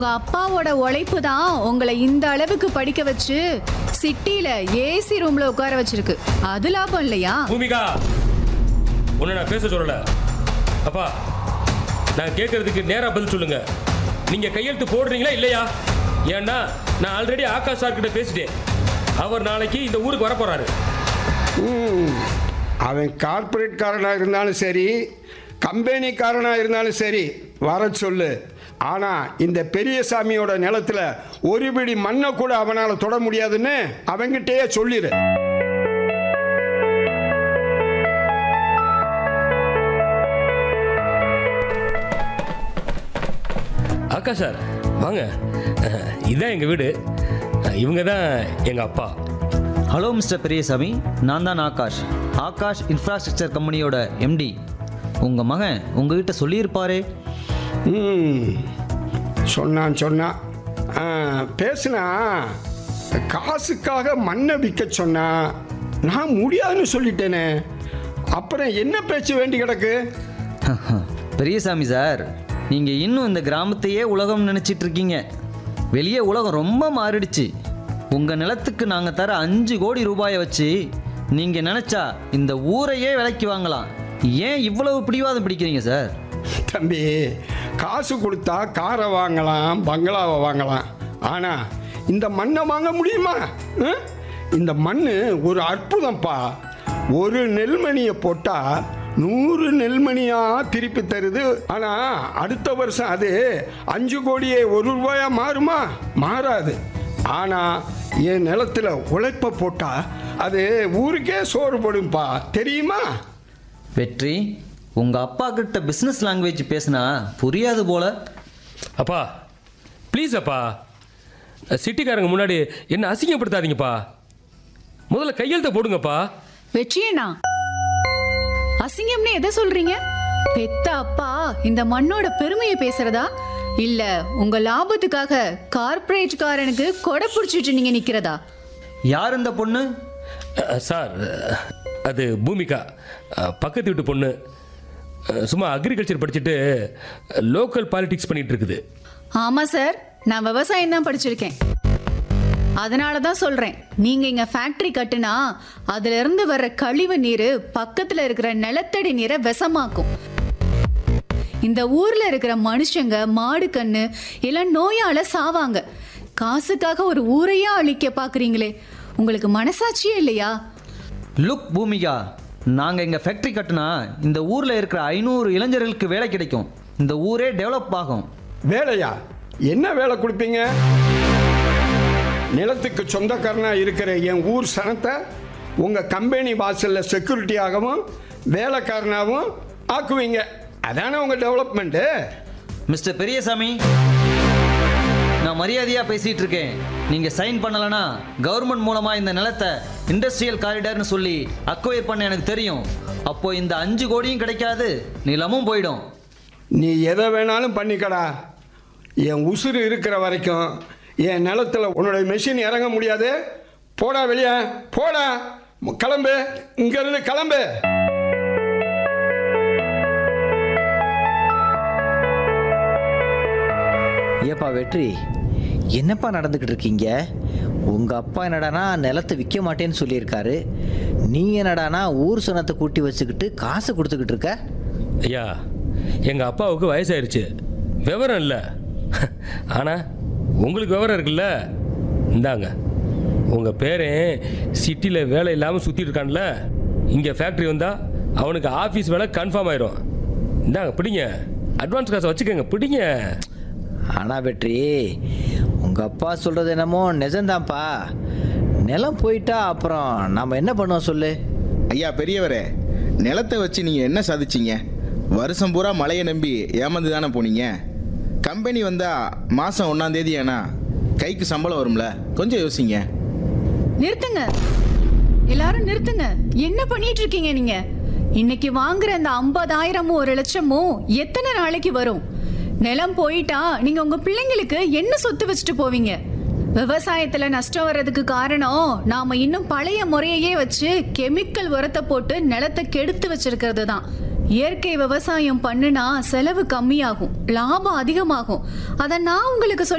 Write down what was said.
உங்க அப்பாவோட உழைப்பு தான் உங்களை இந்த அளவுக்கு படிக்க வச்சு சிட்டில ஏசி ரூம்ல உட்கார வச்சிருக்கு அது லாபம் இல்லையா பூமிகா உன்னை நான் பேச சொல்லல அப்பா நான் கேட்கறதுக்கு நேரா பதில் சொல்லுங்க நீங்க கையெழுத்து போடுறீங்களா இல்லையா ஏன்னா நான் ஆல்ரெடி ஆகாஷ் சார் கிட்ட பேசிட்டேன் அவர் நாளைக்கு இந்த ஊருக்கு வர போறாரு ம், அவன் கார்ப்பரேட்காரனாக இருந்தாலும் சரி கம்பெனிக்காரனாக இருந்தாலும் சரி வர சொல்லு ஆனால் இந்த பெரியசாமியோட நிலத்துல ஒரு பிடி மண்ணை கூட அவனால் தொட முடியாதுன்னு அவங்கிட்டயே சொல்லிடு ஆகாஷ் சார் வாங்க அஹ், இதான் எங்க வீடு அஹ், இவங்க தான் எங்க அப்பா ஹலோ மிஸ்டர் பெரியசாமி நான் தான் ஆகாஷ் ஆகாஷ் இன்ஃப்ராஸ்ட்ரக்சர் கம்பெனியோட எம்டி உங்கள் மகன் உங்ககிட்ட சொல்லியிருப்பாரே ம் சொன்னான் சொன்னான் ஆ, பேசுனா காசுக்காக மண்ணை விற்க சொன்னா நான் முடியாதுன்னு சொல்லிட்டேனே அப்புறம் என்ன பேச்சு வேண்டி கிடக்கு பெரியசாமி சார் நீங்கள் இன்னும் இந்த கிராமத்தையே உலகம் நினச்சிட்டு இருக்கீங்க வெளியே உலகம் ரொம்ப மாறிடுச்சு உங்கள் நிலத்துக்கு நாங்கள் தர அஞ்சு கோடி ரூபாயை வச்சு நீங்கள் நினச்சா இந்த ஊரையே விலைக்கு வாங்கலாம் ஏன் இவ்வளவு பிடிவாதம் பிடிக்கிறீங்க சார் தம்பி காசு கொடுத்தா காரை வாங்கலாம் பங்களாவை வாங்கலாம் ஆனால் இந்த மண்ணை வாங்க முடியுமா ஆ? இந்த மண் ஒரு அற்புதம்ப்பா ஒரு நெல்மணியை போட்டால் நூறு நெல்மணியாக திருப்பி தருது ஆனால் அடுத்த வருஷம் அது அஞ்சு கோடியே ஒரு ரூபாயா மாறுமா மாறாது ஆனால் என் நிலத்துல உழைப்ப போட்டால் அது ஊருக்கே சோறு போடும்பா தெரியுமா வெற்றி உங்கள் அப்பா கிட்ட பிஸ்னஸ் லாங்குவேஜ் பேசினா புரியாது போல அப்பா ப்ளீஸ் அப்பா சிட்டிக்காரங்க முன்னாடி என்ன அசிங்கப்படுத்தாதீங்கப்பா முதல்ல கையெழுத்த போடுங்கப்பா வெற்றியண்ணா அசிங்கம்னு எதை சொல்றீங்க பெத்த அப்பா இந்த மண்ணோட பெருமையை பேசுறதா இல்ல உங்க லாபத்துக்காக கார்ப்பரேட்காரனுக்கு கொடை பிடிச்சிட்டு நீங்க நிக்கிறதா யார் இந்த பொண்ணு அஹ், சார் அஹ், அது பூமிகா அஹ், பக்கத்து வீட்டு பொண்ணு அஹ், சும்மா அக்ரிகல்ச்சர் படிச்சுட்டு லோக்கல் பாலிடிக்ஸ் பண்ணிட்டு இருக்குது ஆமா சார் நான் விவசாயம் தான் படிச்சிருக்கேன் அதனால தான் சொல்றேன் நீங்க இங்க ஃபேக்டரி கட்டுனா அதுல இருந்து வர்ற கழிவு நீர் பக்கத்துல இருக்கிற நிலத்தடி நீரை விஷமாக்கும் இந்த ஊர்ல இருக்கிற மனுஷங்க மாடு கண்ணு எல்லாம் நோயால சாவாங்க காசுக்காக ஒரு ஊரையே அழிக்க பாக்குறீங்களே உங்களுக்கு மனசாட்சியே இல்லையா லுக் பூமிகா நாங்கள் இங்கே ஃபேக்ட்ரி கட்டினா இந்த ஊரில் இருக்கிற ஐநூறு இளைஞர்களுக்கு வேலை கிடைக்கும் இந்த ஊரே டெவலப் ஆகும் வேலையா என்ன வேலை கொடுப்பீங்க நிலத்துக்கு சொந்தக்காரனா இருக்கிற என் ஊர் சனத்தை உங்க கம்பெனி வாசல்ல செக்யூரிட்டியாகவும் வேலைக்காரனாகவும் ஆக்குவீங்க அதானே உங்க டெவலப்மெண்ட்டு மிஸ்டர் பெரியசாமி நான் மரியாதையாக பேசிகிட்டு இருக்கேன் நீங்கள் சைன் பண்ணலைன்னா கவர்மெண்ட் மூலமாக இந்த நிலத்தை இண்டஸ்ட்ரியல் காரிடார்னு சொல்லி அக்வயர் பண்ண எனக்கு தெரியும் அப்போ இந்த அஞ்சு கோடியும் கிடைக்காது நிலமும் போயிடும் நீ எதை வேணாலும் பண்ணிக்கடா என் உசுறு இருக்கிற வரைக்கும் என் நிலத்துல உன்னோட மெஷின் இறங்க முடியாது போடா வெளியே போடா கிளம்பு இங்கிருந்து கிளம்பு ஏப்பா வெற்றி என்னப்பா நடந்துக்கிட்டு இருக்கீங்க உங்கள் அப்பா என்னடானா நிலத்தை விற்க மாட்டேன்னு சொல்லியிருக்காரு நீ என்னடானா ஊர் சனத்தை கூட்டி வச்சுக்கிட்டு காசு கொடுத்துக்கிட்டு இருக்க ஐயா எங்கள் அப்பாவுக்கு வயசாயிருச்சு விவரம் இல்லை ஆனால் உங்களுக்கு விவரம் இருக்குல்ல இந்தாங்க உங்கள் பேரன் சிட்டியில் வேலை இல்லாமல் சுற்றிட்டு இருக்கான்ல இங்கே ஃபேக்ட்ரி வந்தால் அவனுக்கு ஆஃபீஸ் வேலை கன்ஃபார்ம் ஆயிரும் இந்தாங்க பிடிங்க அட்வான்ஸ் காசை வச்சுக்கோங்க பிடிங்க ஆனால் வெற்றி உங்கள் அப்பா சொல்கிறது என்னமோ நிஜம்தான்ப்பா நிலம் போயிட்டா அப்புறம் நம்ம என்ன பண்ணுவோம் சொல்லு ஐயா பெரியவரே நிலத்தை வச்சு நீங்கள் என்ன சாதிச்சீங்க வருஷம் பூரா மழையை நம்பி ஏமாந்து தானே போனீங்க கம்பெனி வந்தால் மாதம் ஒன்றாம் தேதி ஏன்னா கைக்கு சம்பளம் வரும்ல கொஞ்சம் யோசிங்க நிறுத்துங்க எல்லாரும் நிறுத்துங்க என்ன பண்ணிட்டு இருக்கீங்க நீங்க இன்னைக்கு வாங்குற அந்த ஐம்பதாயிரமும் ஒரு லட்சமும் எத்தனை நாளைக்கு வரும் நிலம் போயிட்டா நீங்க உங்க பிள்ளைங்களுக்கு என்ன சொத்து வச்சுட்டு போவீங்க விவசாயத்துல நஷ்டம் வர்றதுக்கு காரணம் நாம இன்னும் பழைய முறையையே வச்சு கெமிக்கல் உரத்தை போட்டு நிலத்தை கெடுத்து வச்சிருக்கிறது தான் இயற்கை விவசாயம் பண்ணுனா செலவு கம்மியாகும் லாபம் அதிகமாகும் அத நான் உங்களுக்கு சொல்லி